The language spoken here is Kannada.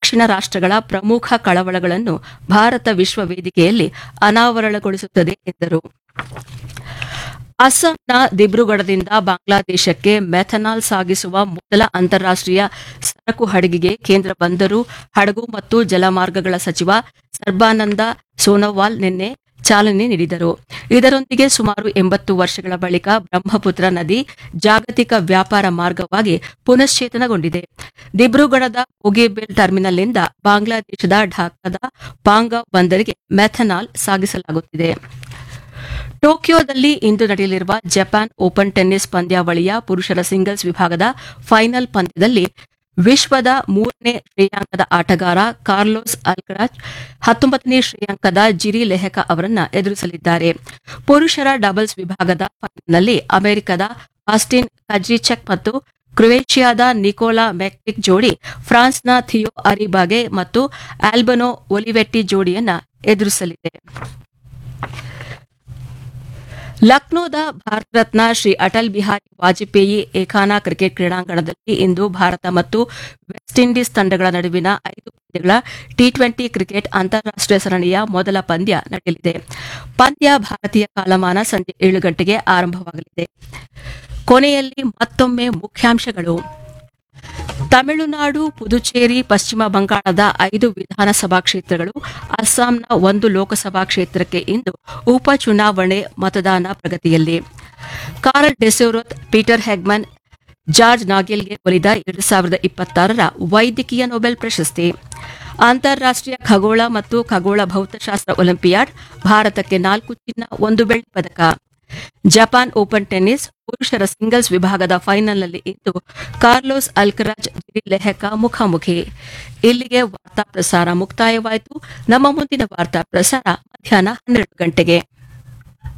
ದಕ್ಷಿಣ ರಾಷ್ಟ್ರಗಳ ಪ್ರಮುಖ ಕಳವಳಗಳನ್ನು ಭಾರತ ವಿಶ್ವ ವೇದಿಕೆಯಲ್ಲಿ ಅನಾವರಣಗೊಳಿಸುತ್ತದೆ ಎಂದರು ಅಸ್ಸಾಂನ ದಿಬ್ರುಗಢದಿಂದ ಬಾಂಗ್ಲಾದೇಶಕ್ಕೆ ಮೆಥನಾಲ್ ಸಾಗಿಸುವ ಮೊದಲ ಅಂತಾರಾಷ್ಟೀಯ ಸರಕು ಹಡಗಿಗೆ ಕೇಂದ್ರ ಬಂದರು ಹಡಗು ಮತ್ತು ಜಲಮಾರ್ಗಗಳ ಸಚಿವ ಸರ್ಬಾನಂದ ಸೋನೋವಾಲ್ ನಿನ್ನೆ ಚಾಲನೆ ನೀಡಿದರು ಇದರೊಂದಿಗೆ ಸುಮಾರು ಎಂಬತ್ತು ವರ್ಷಗಳ ಬಳಿಕ ಬ್ರಹ್ಮಪುತ್ರ ನದಿ ಜಾಗತಿಕ ವ್ಯಾಪಾರ ಮಾರ್ಗವಾಗಿ ಪುನಶ್ಚೇತನಗೊಂಡಿದೆ ದಿಬ್ರುಗಢದ ಹೋಗೇಬೆಲ್ ಟರ್ಮಿನಲ್ನಿಂದ ಬಾಂಗ್ಲಾದೇಶದ ಢಾಕಾದ ಪಾಂಗಾವ್ ಬಂದರಿಗೆ ಮೆಥನಾಲ್ ಸಾಗಿಸಲಾಗುತ್ತಿದೆ ಟೋಕಿಯೋದಲ್ಲಿ ಇಂದು ನಡೆಯಲಿರುವ ಜಪಾನ್ ಓಪನ್ ಟೆನ್ನಿಸ್ ಪಂದ್ಯಾವಳಿಯ ಪುರುಷರ ಸಿಂಗಲ್ಸ್ ವಿಭಾಗದ ಫೈನಲ್ ಪಂದ್ಯದಲ್ಲಿ ವಿಶ್ವದ ಮೂರನೇ ಶ್ರೇಯಾಂಕದ ಆಟಗಾರ ಕಾರ್ಲೋಸ್ ಅಲ್ಕರಾಜ್ ಹತ್ತೊಂಬತ್ತನೇ ಶ್ರೇಯಾಂಕದ ಜಿರಿ ಲೆಹಕ ಅವರನ್ನ ಎದುರಿಸಲಿದ್ದಾರೆ ಪುರುಷರ ಡಬಲ್ಸ್ ವಿಭಾಗದ ಫೈನಲ್ನಲ್ಲಿ ಅಮೆರಿಕದ ಆಸ್ಟಿನ್ ಕಜ್ರಿಚೆಕ್ ಮತ್ತು ಕ್ರೊವೇಷಿಯಾದ ನಿಕೋಲಾ ಮೆಕ್ಟಿಕ್ ಜೋಡಿ ಫ್ರಾನ್ಸ್ನ ಥಿಯೋ ಅರಿಬಾಗೆ ಮತ್ತು ಆಲ್ಬನೋ ಒಲಿವೆಟ್ಟಿ ಜೋಡಿಯನ್ನ ಎದುರಿಸಲಿದೆ ಲಕ್ನೋದ ಭಾರತ ರತ್ನ ಶ್ರೀ ಅಟಲ್ ಬಿಹಾರಿ ವಾಜಪೇಯಿ ಏಕಾನ ಕ್ರಿಕೆಟ್ ಕ್ರೀಡಾಂಗಣದಲ್ಲಿ ಇಂದು ಭಾರತ ಮತ್ತು ವೆಸ್ಟ್ ಇಂಡೀಸ್ ತಂಡಗಳ ನಡುವಿನ ಐದು ಪಂದ್ಯಗಳ ಟಿ ಟ್ವೆಂಟಿ ಕ್ರಿಕೆಟ್ ಅಂತಾರಾಷ್ಟೀಯ ಸರಣಿಯ ಮೊದಲ ಪಂದ್ಯ ನಡೆಯಲಿದೆ ಪಂದ್ಯ ಭಾರತೀಯ ಕಾಲಮಾನ ಸಂಜೆ ಏಳು ಗಂಟೆಗೆ ಆರಂಭವಾಗಲಿದೆ ಕೊನೆಯಲ್ಲಿ ಮತ್ತೊಮ್ಮೆ ಮುಖ್ಯಾಂಶಗಳು ತಮಿಳುನಾಡು ಪುದುಚೇರಿ ಪಶ್ಚಿಮ ಬಂಗಾಳದ ಐದು ವಿಧಾನಸಭಾ ಕ್ಷೇತ್ರಗಳು ಅಸ್ಸಾಂನ ಒಂದು ಲೋಕಸಭಾ ಕ್ಷೇತ್ರಕ್ಕೆ ಇಂದು ಉಪಚುನಾವಣೆ ಮತದಾನ ಪ್ರಗತಿಯಲ್ಲಿ ಕಾರಲ್ ಡೆಸೋರತ್ ಪೀಟರ್ ಹೆಗ್ಮನ್ ಜಾರ್ಜ್ ನಾಗೆಲ್ಗೆ ಒಲಿದ ಎರಡು ಸಾವಿರದ ಇಪ್ಪತ್ತಾರರ ವೈದ್ಯಕೀಯ ನೊಬೆಲ್ ಪ್ರಶಸ್ತಿ ಅಂತಾರಾಷ್ಟೀಯ ಖಗೋಳ ಮತ್ತು ಖಗೋಳ ಭೌತಶಾಸ್ತ್ರ ಒಲಿಂಪಿಯಾಡ್ ಭಾರತಕ್ಕೆ ನಾಲ್ಕು ಚಿನ್ನ ಒಂದು ಬೆಳ್ಳಿ ಪದಕ ಜಪಾನ್ ಓಪನ್ ಟೆನ್ನಿಸ್ ಪುರುಷರ ಸಿಂಗಲ್ಸ್ ವಿಭಾಗದ ಫೈನಲ್ನಲ್ಲಿ ಇಂದು ಕಾರ್ಲೋಸ್ ಅಲ್ಕರಾಜ್ ಜಿರಿ ಲೆಹಕ ಮುಖಾಮುಖಿ ಇಲ್ಲಿಗೆ ವಾರ್ತಾ ಪ್ರಸಾರ ಮುಕ್ತಾಯವಾಯಿತು ನಮ್ಮ ಮುಂದಿನ ವಾರ್ತಾ ಪ್ರಸಾರ ಮಧ್ಯಾಹ್ನ ಹನ್ನೆರಡು ಗಂಟೆಗೆ